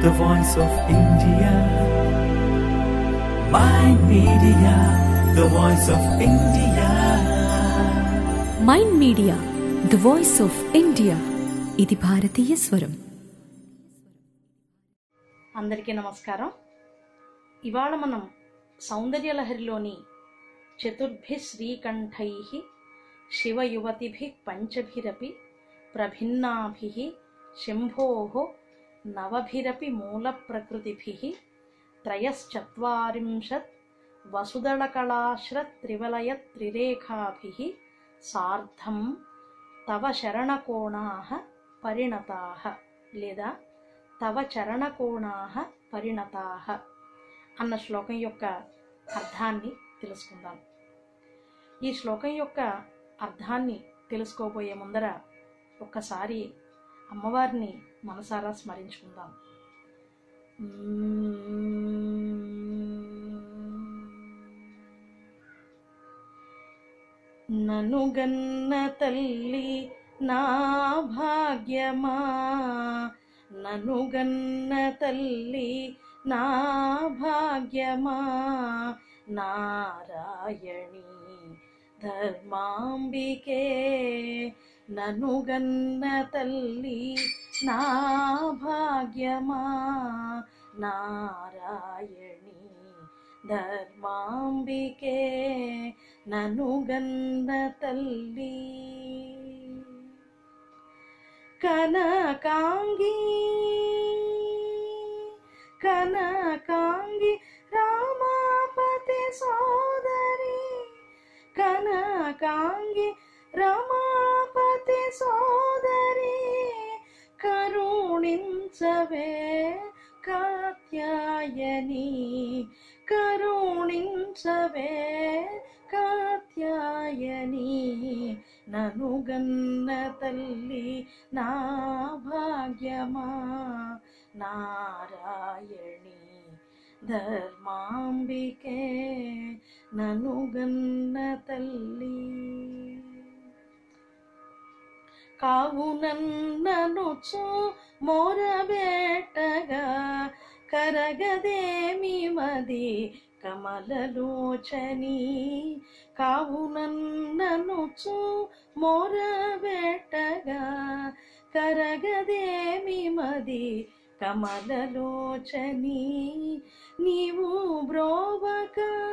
the voice of India. My media, the voice of India. Mind media the voice of India ఇది భారతీయ స్వరం అందరికీ నమస్కారం ఇవాళ మనం సౌందర్యలహరిలోని చతుర్భి శ్రీకంఠై శివయువతిభి పంచభిరపి ప్రభిన్నాభి శంభో నవభిరపి మూల ప్రకృతిభి త్రయశ్చత్వారింశత్ వసుదళకళాశ్రత్రివలయ త్రిరేఖాభి సార్ధం తవ శరణకోణా పరిణతా లేదా తవ చరణకోణా పరిణతా అన్న శ్లోకం యొక్క అర్థాన్ని తెలుసుకుందాం ఈ శ్లోకం యొక్క అర్థాన్ని తెలుసుకోబోయే ముందర ఒక్కసారి అమ్మవారిని మనసారా స్మరించుకుందాం నను గన్న తల్లి నా భాగ్యమా నను గన్న తల్లి నా భాగ్యమా నారాయణి ధర్మాంబికే నను గన్న తల్లి నా భాగ్యమా నారాయణి ధర్మాంబికే నను గన్న తల్లి కనకాంగి కనకాంగి రామాపతి సోదరి కనకాంగి రమాపతి సోదరి కరుణించవే కాత్యాయని కరుణించవే కాత్యాయని నను గన్న తల్లి నా భాగ్యమా నారాయణి ధర్మాంబికే నను గన్న తల్లి కావునన్ననుచు మోరబెట్టగా కరగదేమి మది కమలలోచని కావునన్ననుచు మోరబెట్టగా కరగదేమి మది కమలలోచని నీవు బ్రోవక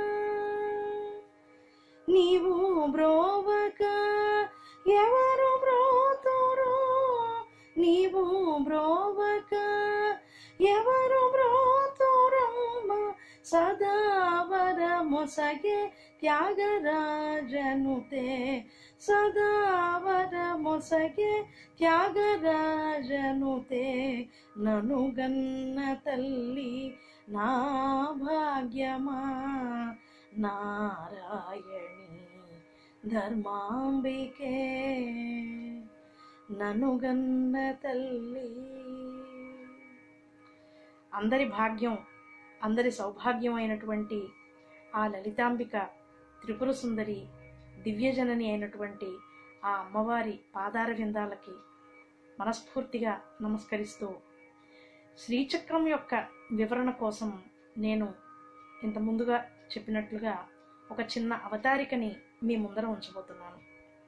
నీవు బ్రోవక ఎవరు బ్రోతురు నీవు బ్రోవక ఎవరు బ్రోతురమ్మ సదావర మొసగే త్యాగరాజనుతే సదావర మొసగే త్యాగరాజనుతే నను గన్న తల్లి నా భాగ్యమా నారాయణి ధర్మాంబికే నను గన్న తల్లి అందరి భాగ్యం అందరి సౌభాగ్యం అయినటువంటి ఆ లలితాంబిక త్రిపుర సుందరి దివ్యజనని అయినటువంటి ఆ అమ్మవారి పాదార విందాలకి మనస్ఫూర్తిగా నమస్కరిస్తూ శ్రీచక్రం యొక్క వివరణ కోసం నేను ఇంత ముందుగా చెప్పినట్లుగా ఒక చిన్న అవతారికని మీ ముందర ఉంచబోతున్నాను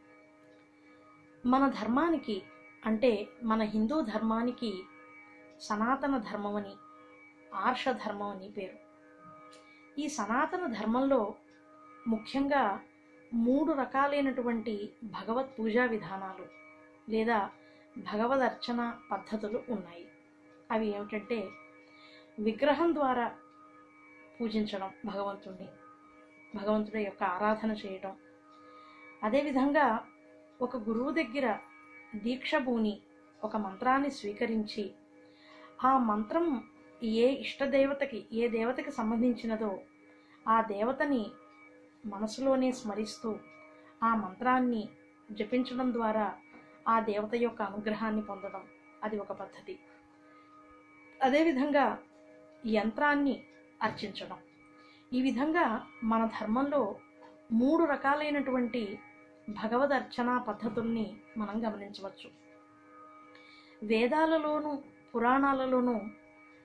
మన ధర్మానికి అంటే మన హిందూ ధర్మానికి సనాతన ధర్మమని ఆర్ష ధర్మం అని పేరు ఈ సనాతన ధర్మంలో ముఖ్యంగా మూడు రకాలైనటువంటి భగవత్ పూజా విధానాలు లేదా భగవద్ అర్చన పద్ధతులు ఉన్నాయి అవి ఏమిటంటే విగ్రహం ద్వారా పూజించడం భగవంతుణ్ణి భగవంతుడి యొక్క ఆరాధన చేయటం అదేవిధంగా ఒక గురువు దగ్గర దీక్ష భూని ఒక మంత్రాన్ని స్వీకరించి ఆ మంత్రం ఏ ఇష్టదేవతకి ఏ దేవతకి సంబంధించినదో ఆ దేవతని మనసులోనే స్మరిస్తూ ఆ మంత్రాన్ని జపించడం ద్వారా ఆ దేవత యొక్క అనుగ్రహాన్ని పొందడం అది ఒక పద్ధతి అదేవిధంగా యంత్రాన్ని అర్చించడం ఈ విధంగా మన ధర్మంలో మూడు రకాలైనటువంటి భగవద్ అర్చనా పద్ధతుల్ని మనం గమనించవచ్చు వేదాలలోనూ పురాణాలలోనూ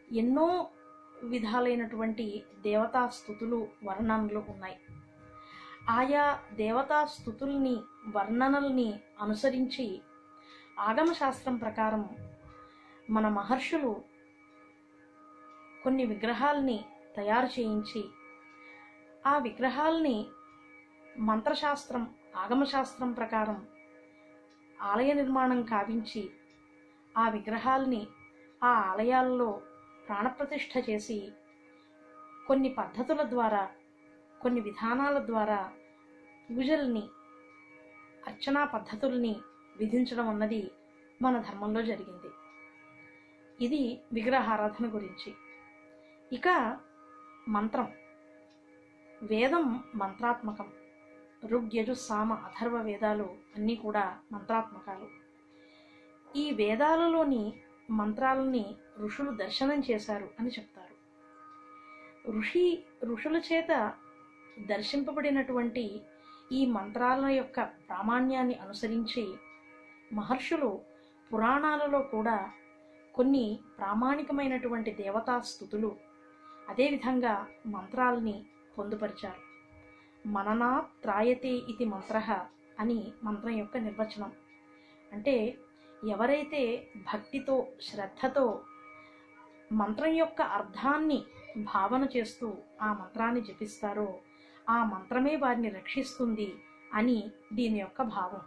ఎన్నో విధాలైనటువంటి దేవతా స్థుతులు వర్ణనలు ఉన్నాయి ఆయా దేవతా స్థుతుల్ని వర్ణనల్ని అనుసరించి ఆగమ శాస్త్రం ప్రకారం మన మహర్షులు కొన్ని విగ్రహాల్ని తయారు చేయించి ఆ విగ్రహాల్ని మంత్రశాస్త్రం ఆగమశాస్త్రం ప్రకారం ఆలయ నిర్మాణం కావించి ఆ విగ్రహాల్ని ఆ ఆలయాల్లో ప్రాణప్రతిష్ఠ చేసి కొన్ని పద్ధతుల ద్వారా కొన్ని విధానాల ద్వారా పూజల్ని అర్చనా పద్ధతుల్ని విధించడం అన్నది మన ధర్మంలో జరిగింది ఇది విగ్రహారాధన గురించి ఇక మంత్రం వేదం మంత్రాత్మకం ఋగ్యజు సామ అథర్వ వేదాలు అన్నీ కూడా మంత్రాత్మకాలు ఈ వేదాలలోని మంత్రాలని ఋషులు దర్శనం చేశారు అని చెప్తారు ఋషి ఋషుల చేత దర్శింపబడినటువంటి ఈ మంత్రాల యొక్క ప్రామాణ్యాన్ని అనుసరించి మహర్షులు పురాణాలలో కూడా కొన్ని ప్రామాణికమైనటువంటి దేవతా స్థుతులు అదేవిధంగా మంత్రాల్ని పొందుపరిచారు మననా త్రాయతే ఇది మంత్ర అని మంత్రం యొక్క నిర్వచనం అంటే ఎవరైతే భక్తితో శ్రద్ధతో మంత్రం యొక్క అర్థాన్ని భావన చేస్తూ ఆ మంత్రాన్ని జపిస్తారో ఆ మంత్రమే వారిని రక్షిస్తుంది అని దీని యొక్క భావం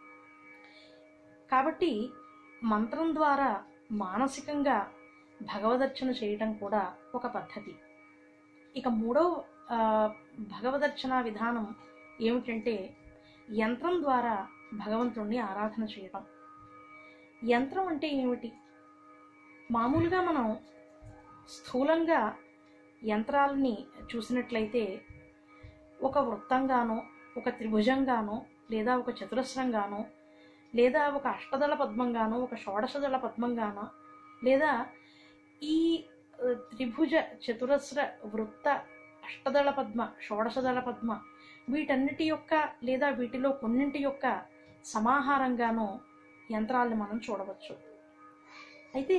కాబట్టి మంత్రం ద్వారా మానసికంగా భగవదర్చన చేయటం కూడా ఒక పద్ధతి ఇక మూడో ఆ, భగవదర్చన విధానం ఏమిటంటే యంత్రం ద్వారా భగవంతుణ్ణి ఆరాధన చేయడం యంత్రం అంటే ఏమిటి మామూలుగా మనం స్థూలంగా యంత్రాలని చూసినట్లయితే ఒక వృత్తంగానో ఒక త్రిభుజంగానో లేదా ఒక చతురస్రంగానో లేదా ఒక అష్టదళ పద్మంగానో ఒక షోడశదళ పద్మంగానో లేదా ఈ ఆ, త్రిభుజ చతురస్ర వృత్త అష్టదళ పద్మ షోడశదళ పద్మ వీటన్నిటి యొక్క లేదా వీటిలో కొన్నింటి యొక్క సమాహారంగానో యంత్రాలను మనం చూడవచ్చు అయితే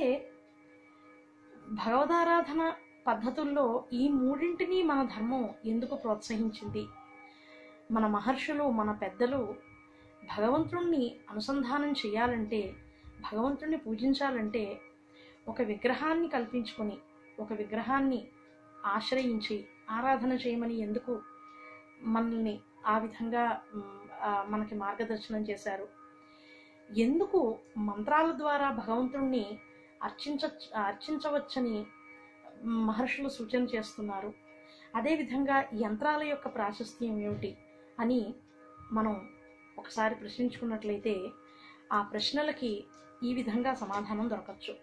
భగవదారాధన పద్ధతుల్లో ఈ మూడింటిని మన ధర్మం ఎందుకు ప్రోత్సహించింది మన మహర్షులు మన పెద్దలు భగవంతుణ్ణి అనుసంధానం చేయాలంటే భగవంతుణ్ణి పూజించాలంటే ఒక విగ్రహాన్ని కల్పించుకొని ఒక విగ్రహాన్ని ఆశ్రయించి ఆరాధన చేయమని ఎందుకు మనల్ని ఆ విధంగా మ్, ఆ, మనకి మార్గదర్శనం చేశారు ఎందుకు మంత్రాల ద్వారా భగవంతుణ్ణి అర్చించ అర్చించవచ్చని మహర్షులు సూచన చేస్తున్నారు అదేవిధంగా యంత్రాల యొక్క ప్రాశస్త్యం ఏమిటి అని మనం ఒకసారి ప్రశ్నించుకున్నట్లయితే ఆ ప్రశ్నలకి ఈ విధంగా సమాధానం దొరకచ్చు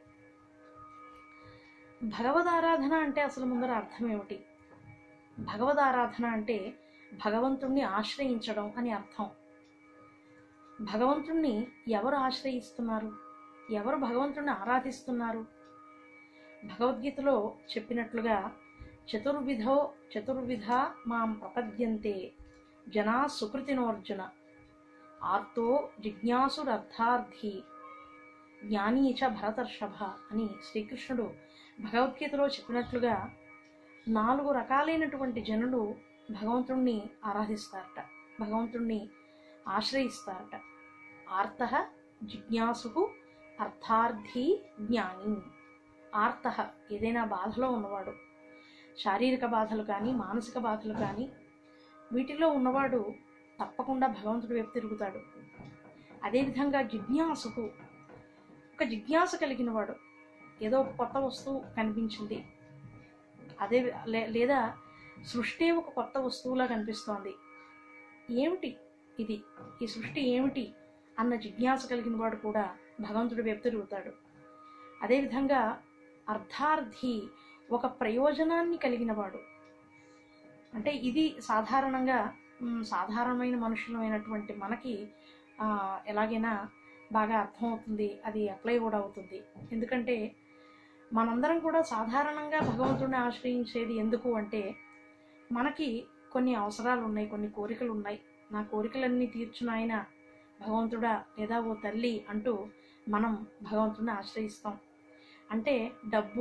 భగవదారాధన అంటే అసలు ముందర అర్థం ఏమిటి భగవదారాధన అంటే భగవంతుణ్ణి ఆశ్రయించడం అని అర్థం భగవంతుణ్ణి ఎవరు ఆశ్రయిస్తున్నారు ఎవరు భగవంతుణ్ణి ఆరాధిస్తున్నారు భగవద్గీతలో చెప్పినట్లుగా చతుర్విధో చతుర్విధ మాం ప్రపద్యంతే జనా సుకృతినోర్జున ఆర్తో జిజ్ఞాసురర్థార్థి జ్ఞానీ చ భరతర్షభ అని శ్రీకృష్ణుడు భగవద్గీతలో చెప్పినట్లుగా నాలుగు రకాలైనటువంటి జనులు భగవంతుణ్ణి ఆరాధిస్తారట భగవంతుణ్ణి ఆశ్రయిస్తారట ఆర్త జిజ్ఞాసు అర్థార్థి జ్ఞాని ఆర్త ఏదైనా బాధలో ఉన్నవాడు శారీరక బాధలు కానీ మానసిక బాధలు కానీ వీటిలో ఉన్నవాడు తప్పకుండా భగవంతుడి వైపు తిరుగుతాడు అదేవిధంగా జిజ్ఞాసుకు ఒక జిజ్ఞాస కలిగిన వాడు ఏదో ఒక కొత్త వస్తువు కనిపించింది అదే లే- లేదా సృష్టి ఒక కొత్త వస్తువులా కనిపిస్తోంది ఏమిటి ఇది ఈ సృష్టి ఏమిటి అన్న జిజ్ఞాస కలిగిన వాడు కూడా భగవంతుడి వైపు తిరుగుతాడు అదేవిధంగా అర్థార్థి ఒక ప్రయోజనాన్ని కలిగిన వాడు అంటే ఇది సాధారణంగా మ్, సాధారణమైన మనుషులమైనటువంటి మనకి ఆ, ఎలాగైనా బాగా అర్థమవుతుంది అది అప్లై కూడా అవుతుంది ఎందుకంటే మనందరం కూడా సాధారణంగా భగవంతుడిని ఆశ్రయించేది ఎందుకు అంటే మనకి కొన్ని అవసరాలు ఉన్నాయి కొన్ని కోరికలు ఉన్నాయి నా కోరికలన్నీ తీర్చునాయన భగవంతుడా లేదా ఓ తల్లి అంటూ మనం భగవంతుడిని ఆశ్రయిస్తాం అంటే డబ్బు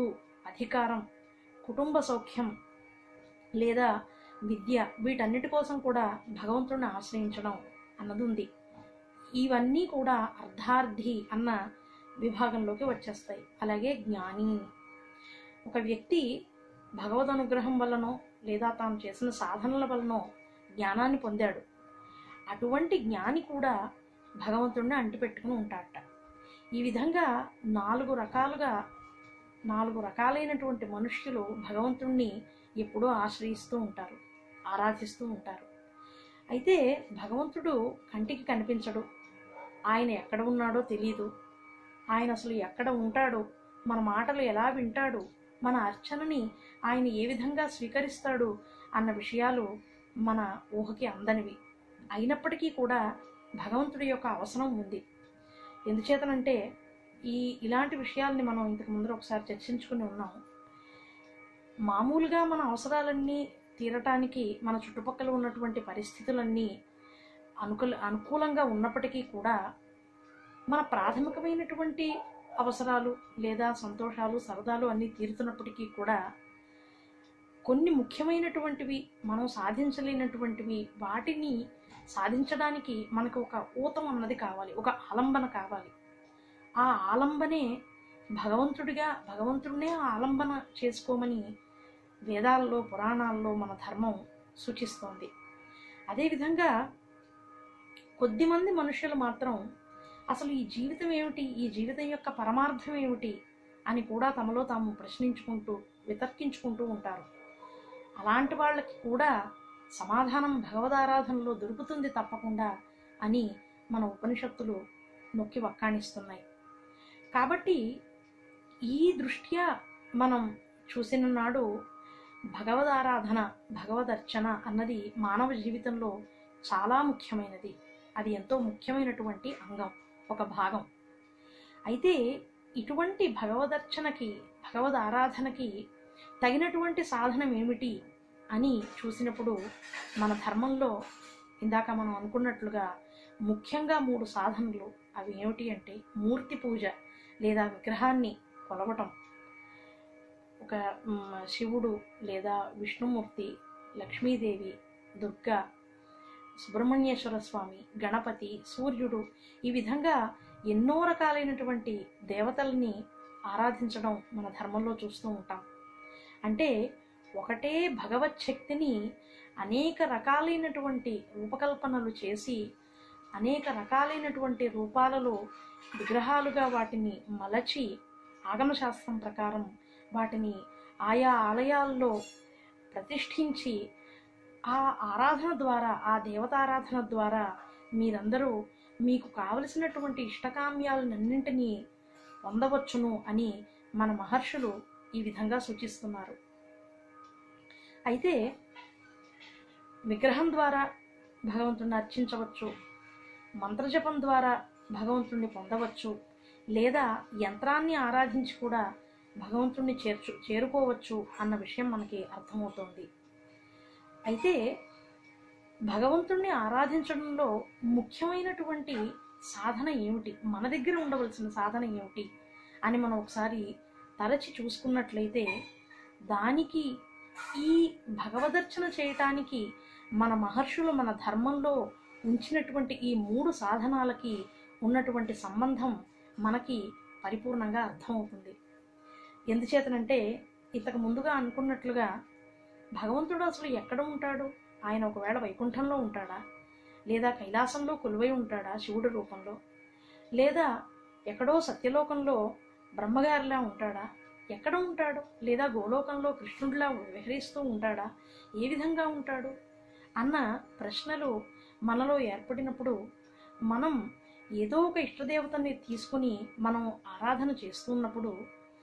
అధికారం కుటుంబ సౌఖ్యం లేదా విద్య వీటన్నిటి కోసం కూడా భగవంతుడిని ఆశ్రయించడం అన్నది ఉంది ఇవన్నీ కూడా అర్ధార్థి అన్న విభాగంలోకి వచ్చేస్తాయి అలాగే జ్ఞాని ఒక వ్యక్తి భగవద్ అనుగ్రహం వల్లనో లేదా తాను చేసిన సాధనల వల్లనో జ్ఞానాన్ని పొందాడు అటువంటి జ్ఞాని కూడా భగవంతుడిని అంటిపెట్టుకుని ఉంటాడట ఈ విధంగా నాలుగు రకాలుగా నాలుగు రకాలైనటువంటి మనుష్యులు భగవంతుణ్ణి ఎప్పుడూ ఆశ్రయిస్తూ ఉంటారు ఆరాధిస్తూ ఉంటారు అయితే భగవంతుడు కంటికి కనిపించడు ఆయన ఎక్కడ ఉన్నాడో తెలియదు ఆయన అసలు ఎక్కడ ఉంటాడో మన మాటలు ఎలా వింటాడు మన అర్చనని ఆయన ఏ విధంగా స్వీకరిస్తాడు అన్న విషయాలు మన ఊహకి అందనివి అయినప్పటికీ కూడా భగవంతుడి యొక్క అవసరం ఉంది ఎందుచేతనంటే ఈ ఇలాంటి విషయాల్ని మనం ఇంతకు ముందర ఒకసారి చర్చించుకుని ఉన్నాం మామూలుగా మన అవసరాలన్నీ తీరటానికి మన చుట్టుపక్కల ఉన్నటువంటి పరిస్థితులన్నీ అనుకూల అనుకూలంగా ఉన్నప్పటికీ కూడా మన ప్రాథమికమైనటువంటి అవసరాలు లేదా సంతోషాలు సరదాలు అన్నీ తీరుతున్నప్పటికీ కూడా కొన్ని ముఖ్యమైనటువంటివి మనం సాధించలేనటువంటివి వాటిని సాధించడానికి మనకు ఒక ఊతం అన్నది కావాలి ఒక ఆలంబన కావాలి ఆ ఆలంబనే భగవంతుడిగా భగవంతుడినే ఆలంబన చేసుకోమని వేదాల్లో పురాణాల్లో మన ధర్మం సూచిస్తోంది అదేవిధంగా కొద్దిమంది మనుషులు మాత్రం అసలు ఈ జీవితం ఏమిటి ఈ జీవితం యొక్క పరమార్థం ఏమిటి అని కూడా తమలో తాము ప్రశ్నించుకుంటూ వితర్కించుకుంటూ ఉంటారు అలాంటి వాళ్ళకి కూడా సమాధానం భగవదారాధనలో దొరుకుతుంది తప్పకుండా అని మన ఉపనిషత్తులు నొక్కి వక్కాణిస్తున్నాయి కాబట్టి ఈ దృష్ట్యా మనం చూసిన నాడు భగవదారాధన భగవదర్చన అన్నది మానవ జీవితంలో చాలా ముఖ్యమైనది అది ఎంతో ముఖ్యమైనటువంటి అంగం ఒక భాగం అయితే ఇటువంటి భగవదర్చనకి భగవద్ ఆరాధనకి తగినటువంటి సాధనం ఏమిటి అని చూసినప్పుడు మన ధర్మంలో ఇందాక మనం అనుకున్నట్లుగా ముఖ్యంగా మూడు సాధనలు అవి ఏమిటి అంటే మూర్తి పూజ లేదా విగ్రహాన్ని కొలవటం ఒక మ్, శివుడు లేదా విష్ణుమూర్తి లక్ష్మీదేవి దుర్గా సుబ్రహ్మణ్యేశ్వర స్వామి గణపతి సూర్యుడు ఈ విధంగా ఎన్నో రకాలైనటువంటి దేవతల్ని ఆరాధించడం మన ధర్మంలో చూస్తూ ఉంటాం అంటే ఒకటే భగవత్ శక్తిని అనేక రకాలైనటువంటి రూపకల్పనలు చేసి అనేక రకాలైనటువంటి రూపాలలో విగ్రహాలుగా వాటిని మలచి ఆగమశాస్త్రం ప్రకారం వాటిని ఆయా ఆలయాల్లో ప్రతిష్ఠించి ఆ ఆరాధన ద్వారా ఆ దేవతారాధన ద్వారా మీరందరూ మీకు కావలసినటువంటి ఇష్టకామ్యాలన్నింటినీ పొందవచ్చును అని మన మహర్షులు ఈ విధంగా సూచిస్తున్నారు అయితే విగ్రహం ద్వారా భగవంతుణ్ణి అర్చించవచ్చు మంత్రజపం ద్వారా భగవంతుణ్ణి పొందవచ్చు లేదా యంత్రాన్ని ఆరాధించి కూడా భగవంతుణ్ణి చేర్చు చేరుకోవచ్చు అన్న విషయం మనకి అర్థమవుతోంది అయితే భగవంతుణ్ణి ఆరాధించడంలో ముఖ్యమైనటువంటి సాధన ఏమిటి మన దగ్గర ఉండవలసిన సాధన ఏమిటి అని మనం ఒకసారి తరచి చూసుకున్నట్లయితే దానికి ఈ భగవదర్చన చేయటానికి మన మహర్షులు మన ధర్మంలో ఉంచినటువంటి ఈ మూడు సాధనాలకి ఉన్నటువంటి సంబంధం మనకి పరిపూర్ణంగా అర్థమవుతుంది ఎందుచేతనంటే ఇంతకు ముందుగా అనుకున్నట్లుగా భగవంతుడు అసలు ఎక్కడ ఉంటాడు ఆయన ఒకవేళ వైకుంఠంలో ఉంటాడా లేదా కైలాసంలో కొలువై ఉంటాడా శివుడి రూపంలో లేదా ఎక్కడో సత్యలోకంలో బ్రహ్మగారిలా ఉంటాడా ఎక్కడ ఉంటాడు లేదా గోలోకంలో కృష్ణుడిలా విహరిస్తూ ఉంటాడా ఏ విధంగా ఉంటాడు అన్న ప్రశ్నలు మనలో ఏర్పడినప్పుడు మనం ఏదో ఒక ఇష్టదేవతని తీసుకుని మనం ఆరాధన చేస్తున్నప్పుడు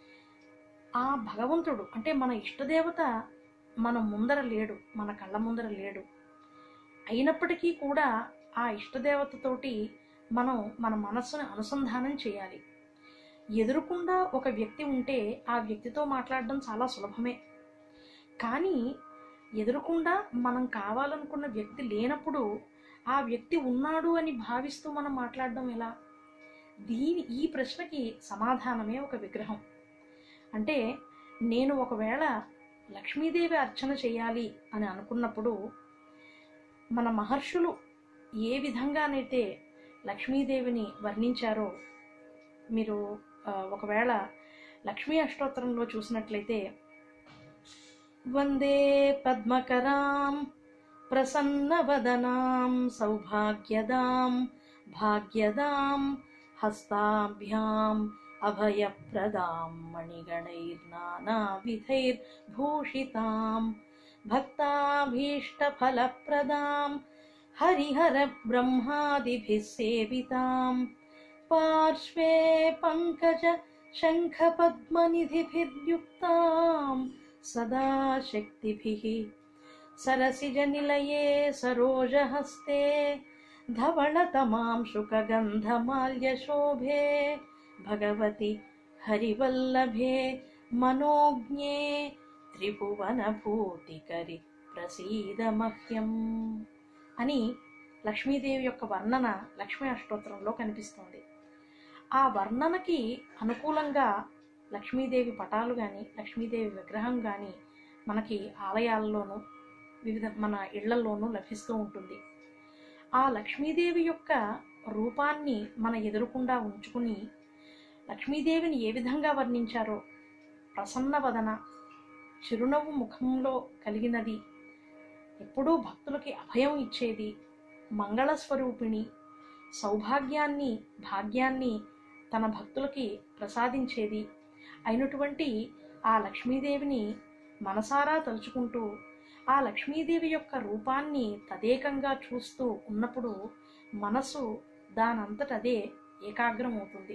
ఆ భగవంతుడు అంటే మన ఇష్టదేవత మన ముందర లేడు మన కళ్ళ ముందర లేడు అయినప్పటికీ కూడా ఆ ఇష్టదేవతతోటి మనం మన మనస్సును అనుసంధానం చేయాలి ఎదురుకుండా ఒక వ్యక్తి ఉంటే ఆ వ్యక్తితో మాట్లాడడం చాలా సులభమే కానీ ఎదురుకుండా మనం కావాలనుకున్న వ్యక్తి లేనప్పుడు ఆ వ్యక్తి ఉన్నాడు అని భావిస్తూ మనం మాట్లాడడం ఎలా దీని ఈ ప్రశ్నకి సమాధానమే ఒక విగ్రహం అంటే నేను ఒకవేళ లక్ష్మీదేవి అర్చన చేయాలి అని అనుకున్నప్పుడు మన మహర్షులు ఏ విధంగానైతే లక్ష్మీదేవిని వర్ణించారో మీరు ఆ, ఒకవేళ లక్ష్మీ అష్టోత్తరంలో చూసినట్లయితే వందే పద్మకరాం ప్రసన్నవదనాం సౌభాగ్యదాం భాగ్యదాం హస్తాభ్యాం అభయప్రదాం మణిగణైర్నానావిధైర్భూషితాం భక్తాభీష్టఫలప్రదాం హరిహర బ్రహ్మాదిభిः సేవితాం పార్శ్వే పంకజ శంఖపద్మనిధిభిర్యుక్తాం సదా శక్తిభిः सरसिजनिलये सरोजहस्ते धवलतमां शुकगन्धमाल्यशोभे भगवति हरिवल्लभे मनोज्ञे త్రిభువనభూతికరి ప్రసీద మహ్యం అని లక్ష్మీదేవి యొక్క వర్ణన లక్ష్మీ అష్టోత్తరంలో కనిపిస్తుంది ఆ వర్ణనకి అనుకూలంగా లక్ష్మీదేవి పటాలు కానీ లక్ష్మీదేవి విగ్రహం కానీ మనకి ఆలయాల్లోనూ వివిధ మన ఇళ్లలోనూ లభిస్తూ ఉంటుంది ఆ లక్ష్మీదేవి యొక్క రూపాన్ని మన ఎదురుకుండా ఉంచుకుని లక్ష్మీదేవిని ఏ విధంగా వర్ణించారో ప్రసన్నవదన చిరునవ్వు ముఖంలో కలిగినది ఎప్పుడూ భక్తులకి అభయం ఇచ్చేది మంగళస్వరూపిణి సౌభాగ్యాన్ని భాగ్యాన్ని తన భక్తులకి ప్రసాదించేది అయినటువంటి ఆ లక్ష్మీదేవిని మనసారా తలుచుకుంటూ ఆ లక్ష్మీదేవి యొక్క రూపాన్ని తదేకంగా చూస్తూ ఉన్నప్పుడు మనసు దానంతటదే ఏకాగ్రమవుతుంది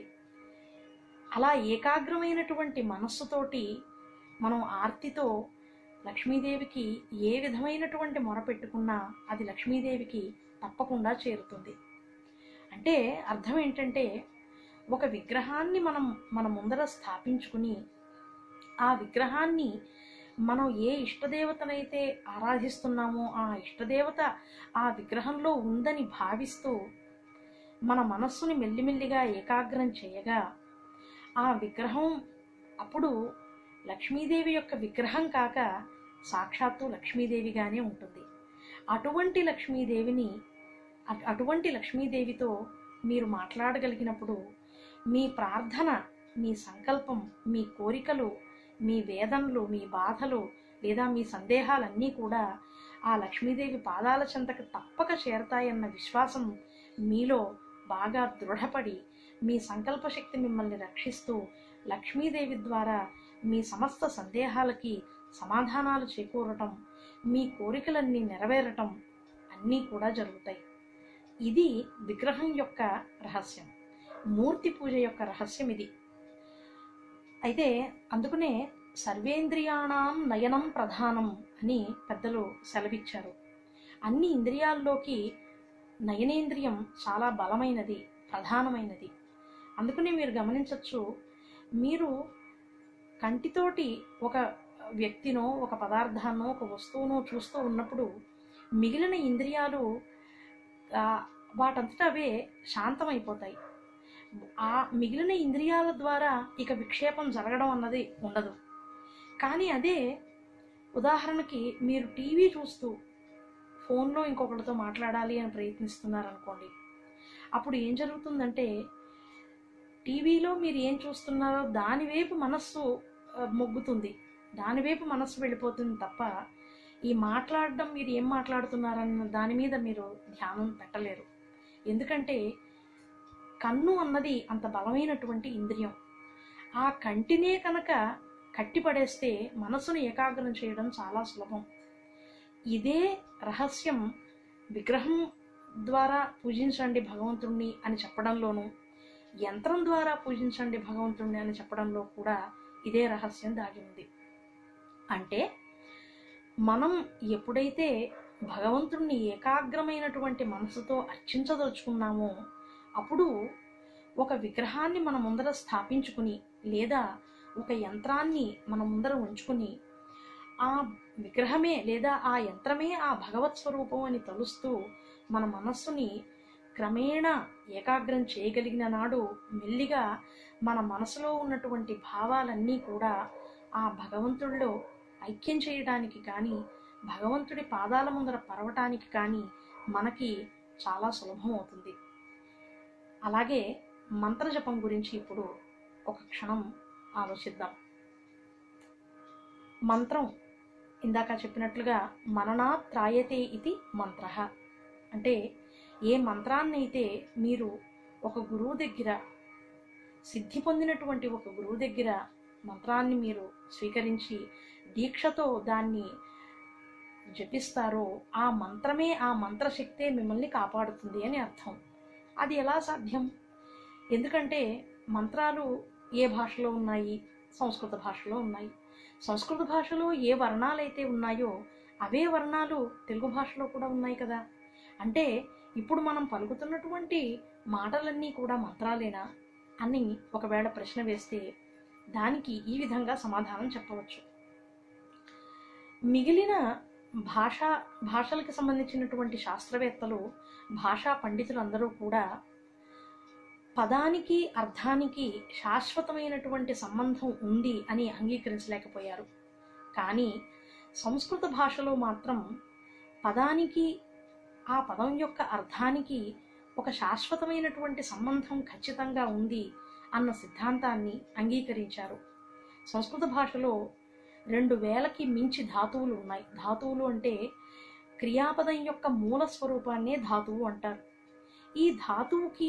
అలా ఏకాగ్రమైనటువంటి మనస్సుతోటి మనం ఆర్తితో లక్ష్మీదేవికి ఏ విధమైనటువంటి మొర పెట్టుకున్నా అది లక్ష్మీదేవికి తప్పకుండా చేరుతుంది అంటే అర్థం ఏంటంటే ఒక విగ్రహాన్ని మనం మన ముందర స్థాపించుకుని ఆ విగ్రహాన్ని మనం ఏ ఇష్టదేవతనైతే ఆరాధిస్తున్నామో ఆ ఇష్టదేవత ఆ విగ్రహంలో ఉందని భావిస్తూ మన మనస్సుని మెల్లిమెల్లిగా ఏకాగ్రం చేయగా ఆ విగ్రహం అప్పుడు లక్ష్మీదేవి యొక్క విగ్రహం కాక సాక్షాత్తు లక్ష్మీదేవిగానే ఉంటుంది అటువంటి లక్ష్మీదేవిని అటు- అటువంటి లక్ష్మీదేవితో మీరు మాట్లాడగలిగినప్పుడు మీ ప్రార్థన మీ సంకల్పం మీ కోరికలు మీ వేదనలు మీ బాధలు లేదా మీ సందేహాలన్నీ కూడా ఆ లక్ష్మీదేవి పాదాల చెంతకు తప్పక చేరతాయన్న విశ్వాసం మీలో బాగా దృఢపడి మీ సంకల్ప శక్తి మిమ్మల్ని రక్షిస్తూ లక్ష్మీదేవి ద్వారా మీ సమస్త సందేహాలకి సమాధానాలు చేకూరటం మీ కోరికలన్నీ నెరవేరటం అన్నీ కూడా జరుగుతాయి ఇది విగ్రహం యొక్క రహస్యం మూర్తి పూజ యొక్క రహస్యం ఇది అయితే అందుకనే సర్వేంద్రియాణం నయనం ప్రధానం అని పెద్దలు సెలవిచ్చారు అన్ని ఇంద్రియాల్లోకి నయనేంద్రియం చాలా బలమైనది ప్రధానమైనది అందుకనే మీరు గమనించవచ్చు మీరు కంటితోటి ఒక వ్యక్తినో ఒక పదార్థాన్నో ఒక వస్తువునో చూస్తూ ఉన్నప్పుడు మిగిలిన ఇంద్రియాలు ఆ, వాటంతట అవే శాంతమైపోతాయి ఆ మిగిలిన ఇంద్రియాల ద్వారా ఇక విక్షేపం జరగడం అన్నది ఉండదు కానీ అదే ఉదాహరణకి మీరు టీవీ చూస్తూ ఫోన్లో ఇంకొకరితో మాట్లాడాలి అని ప్రయత్నిస్తున్నారనుకోండి అప్పుడు ఏం జరుగుతుందంటే టీవీలో మీరు ఏం చూస్తున్నారో దాని వైపు మనస్సు ఆ, మొగ్గుతుంది దాని వైపు మనస్సు వెళ్ళిపోతుంది తప్ప ఈ మాట్లాడడం మీరు ఏం మాట్లాడుతున్నారన్న దాని మీద మీరు ధ్యానం పెట్టలేరు ఎందుకంటే కన్ను అన్నది అంత బలమైనటువంటి ఇంద్రియం ఆ కంటినే కనుక కట్టిపడేస్తే మనసును ఏకాగ్రం చేయడం చాలా సులభం ఇదే రహస్యం విగ్రహం ద్వారా పూజించండి భగవంతుణ్ణి అని చెప్పడంలోనూ యంత్రం ద్వారా పూజించండి భగవంతుణ్ణి అని చెప్పడంలో కూడా ఇదే రహస్యం దాగి ఉంది అంటే మనం ఎప్పుడైతే భగవంతుణ్ణి ఏకాగ్రమైనటువంటి మనసుతో అర్చించదలుచుకున్నామో అప్పుడు ఒక విగ్రహాన్ని మన ముందర స్థాపించుకుని లేదా ఒక యంత్రాన్ని మన ముందర ఉంచుకుని ఆ విగ్రహమే లేదా ఆ యంత్రమే ఆ భగవత్ స్వరూపం అని తలుస్తూ మన మనస్సుని క్రమేణా ఏకాగ్రం చేయగలిగిన నాడు మెల్లిగా మన మనసులో ఉన్నటువంటి భావాలన్నీ కూడా ఆ భగవంతుడిలో ఐక్యం చేయడానికి కానీ భగవంతుడి పాదాల ముందర పరవటానికి కానీ మనకి చాలా సులభం అవుతుంది అలాగే మంత్రజపం గురించి ఇప్పుడు ఒక క్షణం ఆలోచిద్దాం మంత్రం ఇందాక చెప్పినట్లుగా మననా త్రాయతే ఇది మంత్ర అంటే ఏ మంత్రాన్ని అయితే మీరు ఒక గురువు దగ్గర సిద్ధి పొందినటువంటి ఒక గురువు దగ్గర మంత్రాన్ని మీరు స్వీకరించి దీక్షతో దాన్ని జపిస్తారో ఆ మంత్రమే ఆ మంత్రశక్తే మిమ్మల్ని కాపాడుతుంది అని అర్థం అది ఎలా సాధ్యం ఎందుకంటే మంత్రాలు ఏ భాషలో ఉన్నాయి సంస్కృత భాషలో ఉన్నాయి సంస్కృత భాషలో ఏ వర్ణాలు అయితే ఉన్నాయో అవే వర్ణాలు తెలుగు భాషలో కూడా ఉన్నాయి కదా అంటే ఇప్పుడు మనం పలుకుతున్నటువంటి మాటలన్నీ కూడా మంత్రాలేనా అని ఒకవేళ ప్రశ్న వేస్తే దానికి ఈ విధంగా సమాధానం చెప్పవచ్చు మిగిలిన భాషా భాషలకు సంబంధించినటువంటి శాస్త్రవేత్తలు భాషా పండితులు అందరూ కూడా పదానికి అర్థానికి శాశ్వతమైనటువంటి సంబంధం ఉంది అని అంగీకరించలేకపోయారు కానీ సంస్కృత భాషలో మాత్రం పదానికి ఆ పదం యొక్క అర్థానికి ఒక శాశ్వతమైనటువంటి సంబంధం ఖచ్చితంగా ఉంది అన్న సిద్ధాంతాన్ని అంగీకరించారు సంస్కృత భాషలో రెండు వేలకి మించి ధాతువులు ఉన్నాయి ధాతువులు అంటే క్రియాపదం యొక్క మూల స్వరూపాన్నే ధాతువు అంటారు ఈ ధాతువుకి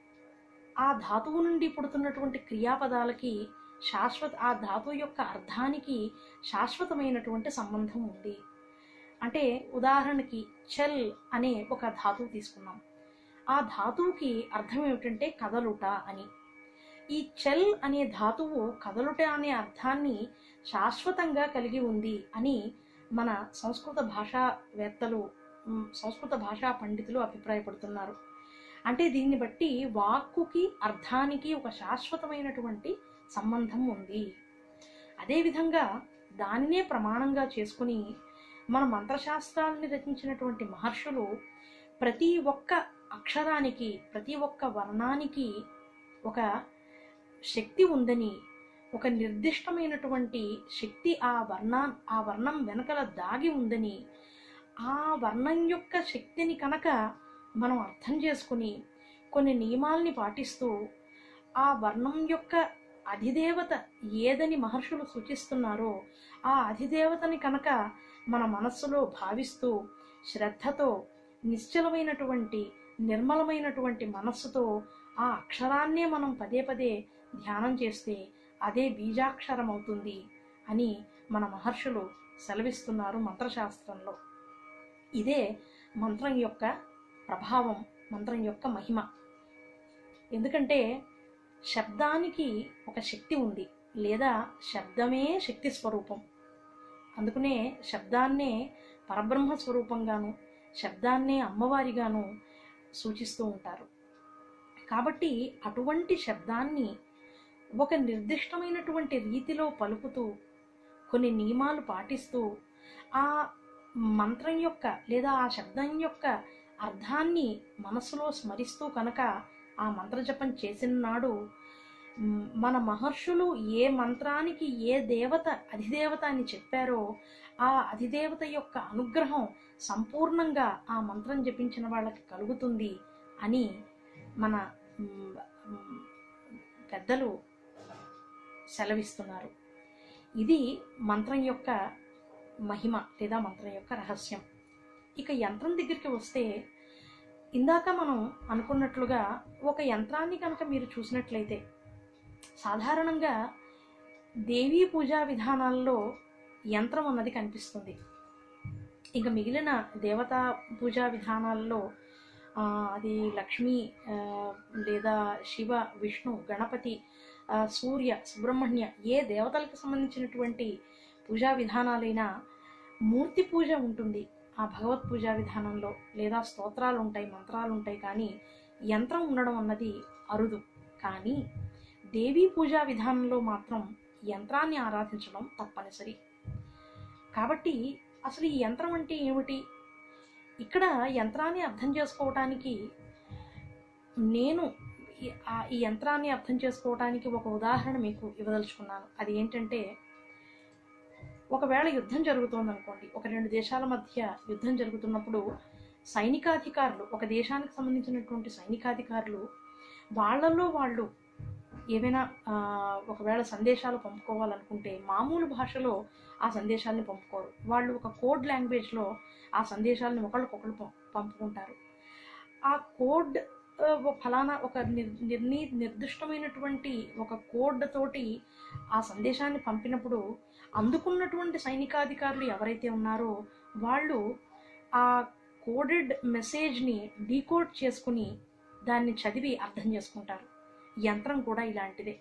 ఆ ధాతువు నుండి పుడుతున్నటువంటి క్రియాపదాలకి శాశ్వత ఆ ధాతువు యొక్క అర్థానికి శాశ్వతమైనటువంటి సంబంధం ఉంది అంటే ఉదాహరణకి చెల్ అనే ఒక ధాతువు తీసుకున్నాం ఆ ధాతువుకి అర్థం ఏమిటంటే కదలుట అని ఈ చెల్ అనే ధాతువు కదలుట అనే అర్థాన్ని శాశ్వతంగా కలిగి ఉంది అని మన సంస్కృత భాషావేత్తలు మ్, సంస్కృత భాషా పండితులు అభిప్రాయపడుతున్నారు అంటే దీన్ని బట్టి వాక్కుకి అర్థానికి ఒక శాశ్వతమైనటువంటి సంబంధం ఉంది అదేవిధంగా దానినే ప్రమాణంగా చేసుకుని మన మంత్రశాస్త్రాలని రచించినటువంటి మహర్షులు ప్రతి ఒక్క అక్షరానికి ప్రతి ఒక్క వర్ణానికి ఒక శక్తి ఉందని ఒక నిర్దిష్టమైనటువంటి శక్తి ఆ వర్ణా ఆ వర్ణం వెనకల దాగి ఉందని ఆ వర్ణం యొక్క శక్తిని కనుక మనం అర్థం చేసుకుని కొన్ని నియమాల్ని పాటిస్తూ ఆ వర్ణం యొక్క అధిదేవత ఏదని మహర్షులు సూచిస్తున్నారో ఆ అధిదేవతని కనుక మన మనస్సులో భావిస్తూ శ్రద్ధతో నిశ్చలమైనటువంటి నిర్మలమైనటువంటి మనస్సుతో ఆ అక్షరాన్నే మనం పదే పదే ధ్యానం చేస్తే అదే బీజాక్షరం అవుతుంది అని మన మహర్షులు సెలవిస్తున్నారు మంత్రశాస్త్రంలో ఇదే మంత్రం యొక్క ప్రభావం మంత్రం యొక్క మహిమ ఎందుకంటే శబ్దానికి ఒక శక్తి ఉంది లేదా శబ్దమే శక్తి స్వరూపం అందుకనే శబ్దాన్నే పరబ్రహ్మ స్వరూపంగాను శబ్దాన్నే అమ్మవారిగాను సూచిస్తూ ఉంటారు కాబట్టి అటువంటి శబ్దాన్ని ఒక నిర్దిష్టమైనటువంటి రీతిలో పలుకుతూ కొన్ని నియమాలు పాటిస్తూ ఆ మంత్రం యొక్క లేదా ఆ శబ్దం యొక్క అర్థాన్ని మనసులో స్మరిస్తూ కనుక ఆ మంత్రజపం చేసిన నాడు మ్, మన మహర్షులు ఏ మంత్రానికి ఏ దేవత అధిదేవత అని చెప్పారో ఆ అధిదేవత యొక్క అనుగ్రహం సంపూర్ణంగా ఆ మంత్రం జపించిన వాళ్ళకి కలుగుతుంది అని మన మ్, మ్, పెద్దలు సెలవిస్తున్నారు ఇది మంత్రం యొక్క మహిమ లేదా మంత్రం యొక్క రహస్యం ఇక యంత్రం దగ్గరికి వస్తే ఇందాక మనం అనుకున్నట్లుగా ఒక యంత్రాన్ని కనుక మీరు చూసినట్లయితే సాధారణంగా దేవీ పూజా విధానాల్లో యంత్రం అన్నది కనిపిస్తుంది ఇంకా మిగిలిన దేవతా పూజా విధానాల్లో ఆ, అది లక్ష్మి ఆ, లేదా శివ విష్ణు గణపతి ఆ, సూర్య సుబ్రహ్మణ్య ఏ దేవతలకు సంబంధించినటువంటి పూజా విధానాలైనా మూర్తి పూజ ఉంటుంది ఆ భగవత్ పూజా విధానంలో లేదా స్తోత్రాలు ఉంటాయి మంత్రాలు ఉంటాయి కానీ యంత్రం ఉండడం అన్నది అరుదు కానీ దేవీ పూజా విధానంలో మాత్రం యంత్రాన్ని ఆరాధించడం తప్పనిసరి కాబట్టి అసలు ఈ యంత్రం అంటే ఏమిటి ఇక్కడ యంత్రాన్ని అర్థం చేసుకోవటానికి నేను ఈ- ఆ ఈ యంత్రాన్ని అర్థం చేసుకోవటానికి ఒక ఉదాహరణ మీకు ఇవ్వదలుచుకున్నాను అది ఏంటంటే ఒకవేళ యుద్ధం జరుగుతోంది అనుకోండి ఒక రెండు దేశాల మధ్య యుద్ధం జరుగుతున్నప్పుడు సైనికాధికారులు ఒక దేశానికి సంబంధించినటువంటి సైనికాధికారులు వాళ్ళల్లో వాళ్ళు ఏవైనా ఆ, ఒకవేళ సందేశాలు పంపుకోవాలనుకుంటే మామూలు భాషలో ఆ సందేశాలని పంపుకోరు వాళ్ళు ఒక కోడ్ లాంగ్వేజ్లో ఆ సందేశాలను ఒకళ్ళకొకళ్ళు పం- పంపుకుంటారు ఆ కోడ్ ఆ, ఒక ఫలానా ఒక నిర్ నిర్ణీ నిర్దిష్టమైనటువంటి ఒక కోడ్ తోటి ఆ సందేశాన్ని పంపినప్పుడు అందుకున్నటువంటి సైనికాధికారులు ఎవరైతే ఉన్నారో వాళ్ళు ఆ కోడెడ్ మెసేజ్ని డీకోడ్ చేసుకుని దాన్ని చదివి అర్థం చేసుకుంటారు యంత్రం కూడా ఇలాంటిదే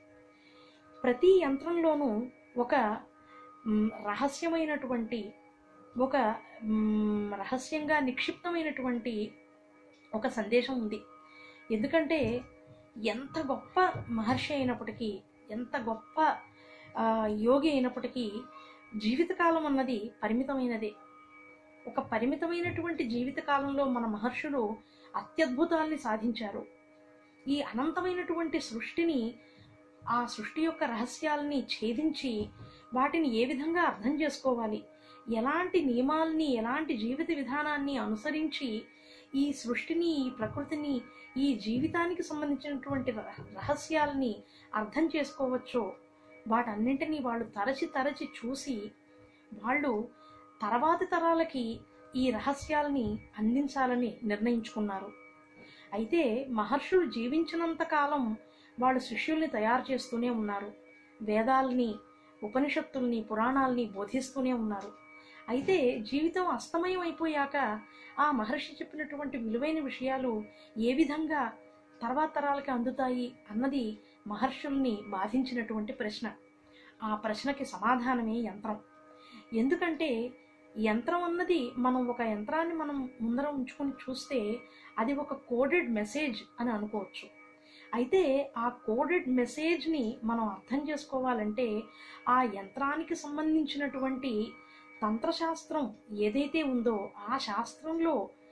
ప్రతి యంత్రంలోనూ ఒక మ్, రహస్యమైనటువంటి ఒక మ్, రహస్యంగా నిక్షిప్తమైనటువంటి ఒక సందేశం ఉంది ఎందుకంటే ఎంత గొప్ప మహర్షి అయినప్పటికీ ఎంత గొప్ప ఆ, యోగి అయినప్పటికీ జీవితకాలం అన్నది పరిమితమైనదే ఒక పరిమితమైనటువంటి జీవితకాలంలో మన మహర్షులు అత్యద్భుతాల్ని సాధించారు ఈ అనంతమైనటువంటి సృష్టిని ఆ సృష్టి యొక్క రహస్యాల్ని ఛేదించి వాటిని ఏ విధంగా అర్థం చేసుకోవాలి ఎలాంటి నియమాల్ని ఎలాంటి జీవిత విధానాన్ని అనుసరించి ఈ సృష్టిని ఈ ప్రకృతిని ఈ జీవితానికి సంబంధించినటువంటి రహ- రహస్యాల్ని అర్థం చేసుకోవచ్చో వాటన్నింటినీ వాళ్ళు తరచి తరచి చూసి వాళ్ళు తర్వాతి తరాలకి ఈ రహస్యాల్ని అందించాలని నిర్ణయించుకున్నారు అయితే మహర్షులు జీవించినంత కాలం వాళ్ళు శిష్యుల్ని తయారు చేస్తూనే ఉన్నారు వేదాల్ని ఉపనిషత్తుల్ని పురాణాల్ని బోధిస్తూనే ఉన్నారు అయితే జీవితం అస్తమయం అయిపోయాక ఆ మహర్షి చెప్పినటువంటి విలువైన విషయాలు ఏ విధంగా తర్వాత తరాలకి అందుతాయి అన్నది మహర్షుల్ని బాధించినటువంటి ప్రశ్న ఆ ప్రశ్నకి సమాధానమే యంత్రం ఎందుకంటే యంత్రం అన్నది మనం ఒక యంత్రాన్ని మనం ముందర ఉంచుకొని చూస్తే అది ఒక కోడెడ్ మెసేజ్ అని అనుకోవచ్చు అయితే ఆ కోడెడ్ మెసేజ్ని మనం అర్థం చేసుకోవాలంటే ఆ యంత్రానికి సంబంధించినటువంటి తంత్రశాస్త్రం ఏదైతే ఉందో ఆ శాస్త్రంలో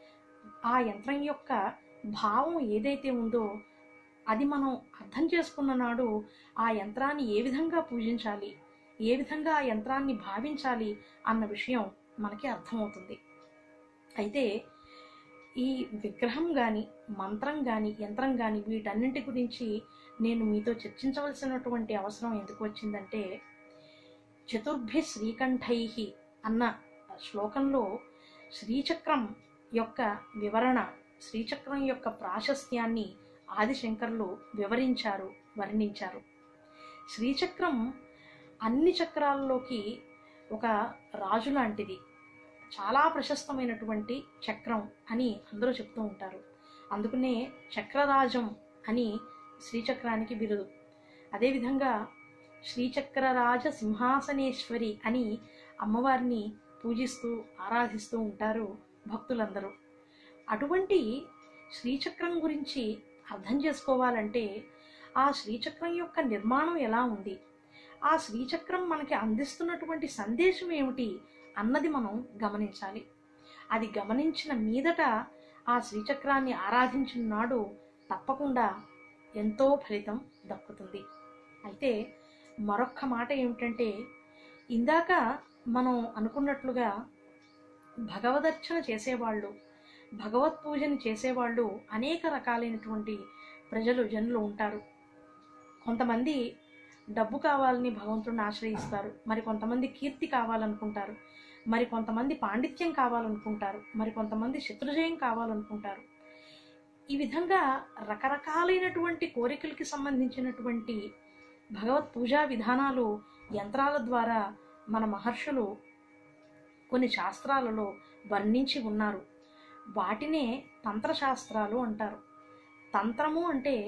ఆ యంత్రం యొక్క భావం ఏదైతే ఉందో అది మనం అర్థం చేసుకున్న నాడు ఆ యంత్రాన్ని ఏ విధంగా పూజించాలి ఏ విధంగా ఆ యంత్రాన్ని భావించాలి అన్న విషయం మనకి అర్థమవుతుంది అయితే ఈ విగ్రహం కానీ మంత్రం కానీ యంత్రం కానీ వీటన్నింటి గురించి నేను మీతో చర్చించవలసినటువంటి అవసరం ఎందుకు వచ్చిందంటే చతుర్భి శ్రీకంఠై అన్న శ్లోకంలో శ్రీచక్రం యొక్క వివరణ శ్రీచక్రం యొక్క ప్రాశస్త్యాన్ని ఆదిశంకర్లు వివరించారు వర్ణించారు శ్రీచక్రం అన్ని చక్రాల్లోకి ఒక రాజు లాంటిది చాలా ప్రశస్తమైనటువంటి చక్రం అని అందరూ చెప్తూ ఉంటారు అందుకనే చక్రరాజం అని శ్రీచక్రానికి బిరుదు అదేవిధంగా శ్రీచక్రరాజ సింహాసనేశ్వరి అని అమ్మవారిని పూజిస్తూ ఆరాధిస్తూ ఉంటారు భక్తులందరూ అటువంటి శ్రీచక్రం గురించి అర్థం చేసుకోవాలంటే ఆ శ్రీచక్రం యొక్క నిర్మాణం ఎలా ఉంది ఆ శ్రీచక్రం మనకి అందిస్తున్నటువంటి సందేశం ఏమిటి అన్నది మనం గమనించాలి అది గమనించిన మీదట ఆ శ్రీచక్రాన్ని ఆరాధించిన నాడు తప్పకుండా ఎంతో ఫలితం దక్కుతుంది అయితే మరొక్క మాట ఏమిటంటే ఇందాక మనం అనుకున్నట్లుగా భగవదర్చన చేసేవాళ్ళు భగవత్ పూజని చేసేవాళ్ళు అనేక రకాలైనటువంటి ప్రజలు జనులు ఉంటారు కొంతమంది డబ్బు కావాలని భగవంతుడిని ఆశ్రయిస్తారు మరి కొంతమంది కీర్తి కావాలనుకుంటారు మరి కొంతమంది పాండిత్యం కావాలనుకుంటారు మరి కొంతమంది శత్రుజయం కావాలనుకుంటారు ఈ విధంగా రకరకాలైనటువంటి కోరికలకి సంబంధించినటువంటి భగవత్ పూజా విధానాలు యంత్రాల ద్వారా మన మహర్షులు కొన్ని శాస్త్రాలలో వర్ణించి ఉన్నారు వాటినే తంత్రశాస్త్రాలు అంటారు తంత్రము అంటే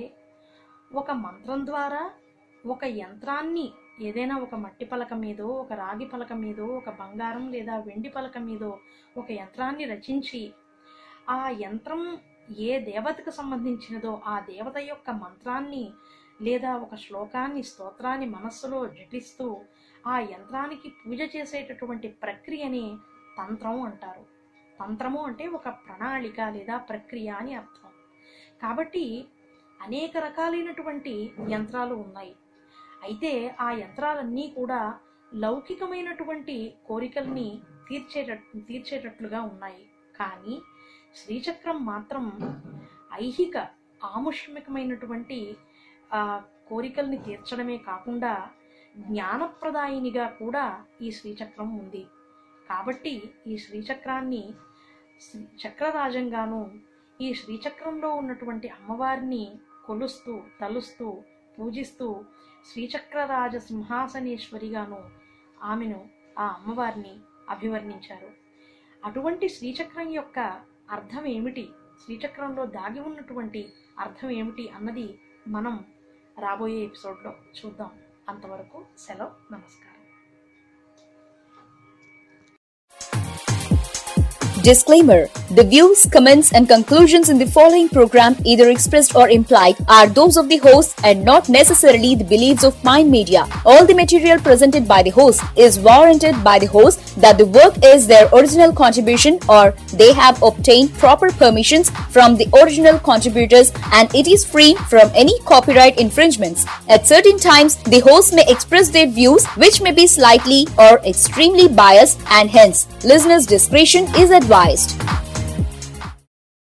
ఒక మంత్రం ద్వారా ఒక యంత్రాన్ని ఏదైనా ఒక మట్టి పలక మీదో ఒక రాగి పలక మీదో ఒక బంగారం లేదా వెండి పలక మీదో ఒక యంత్రాన్ని రచించి ఆ యంత్రం ఏ దేవతకు సంబంధించినదో ఆ దేవత యొక్క మంత్రాన్ని లేదా ఒక శ్లోకాన్ని స్తోత్రాన్ని మనస్సులో జటిస్తూ ఆ యంత్రానికి పూజ చేసేటటువంటి ప్రక్రియని తంత్రం అంటారు తంత్రము అంటే ఒక ప్రణాళిక లేదా ప్రక్రియ అని అర్థం కాబట్టి అనేక రకాలైనటువంటి యంత్రాలు ఉన్నాయి అయితే ఆ యంత్రాలన్నీ కూడా లౌకికమైనటువంటి కోరికల్ని తీర్చేట తీర్చేటట్లుగా ఉన్నాయి కానీ శ్రీచక్రం మాత్రం ఐహిక ఆముష్మికమైనటువంటి ఆ కోరికల్ని తీర్చడమే కాకుండా జ్ఞానప్రదాయినిగా కూడా ఈ శ్రీచక్రం ఉంది కాబట్టి ఈ శ్రీచక్రాన్ని శ్రీ చక్రరాజంగాను ఈ శ్రీచక్రంలో ఉన్నటువంటి అమ్మవారిని కొలుస్తూ తలుస్తూ పూజిస్తూ శ్రీచక్రరాజ సింహాసనేశ్వరిగాను ఆమెను ఆ అమ్మవారిని అభివర్ణించారు అటువంటి శ్రీచక్రం యొక్క అర్థం ఏమిటి శ్రీచక్రంలో దాగి ఉన్నటువంటి అర్థం ఏమిటి అన్నది మనం రాబోయే ఎపిసోడ్లో చూద్దాం అంతవరకు సెలవు నమస్కారం Disclaimer The views, comments, and conclusions in the following program, either expressed or implied, are those of the host and not necessarily the beliefs of Mind Media. All the material presented by the host is warranted by the host that the work is their original contribution or they have obtained proper permissions from the original contributors and it is free from any copyright infringements. At certain times, the host may express their views which may be slightly or extremely biased and hence listeners' discretion is advised.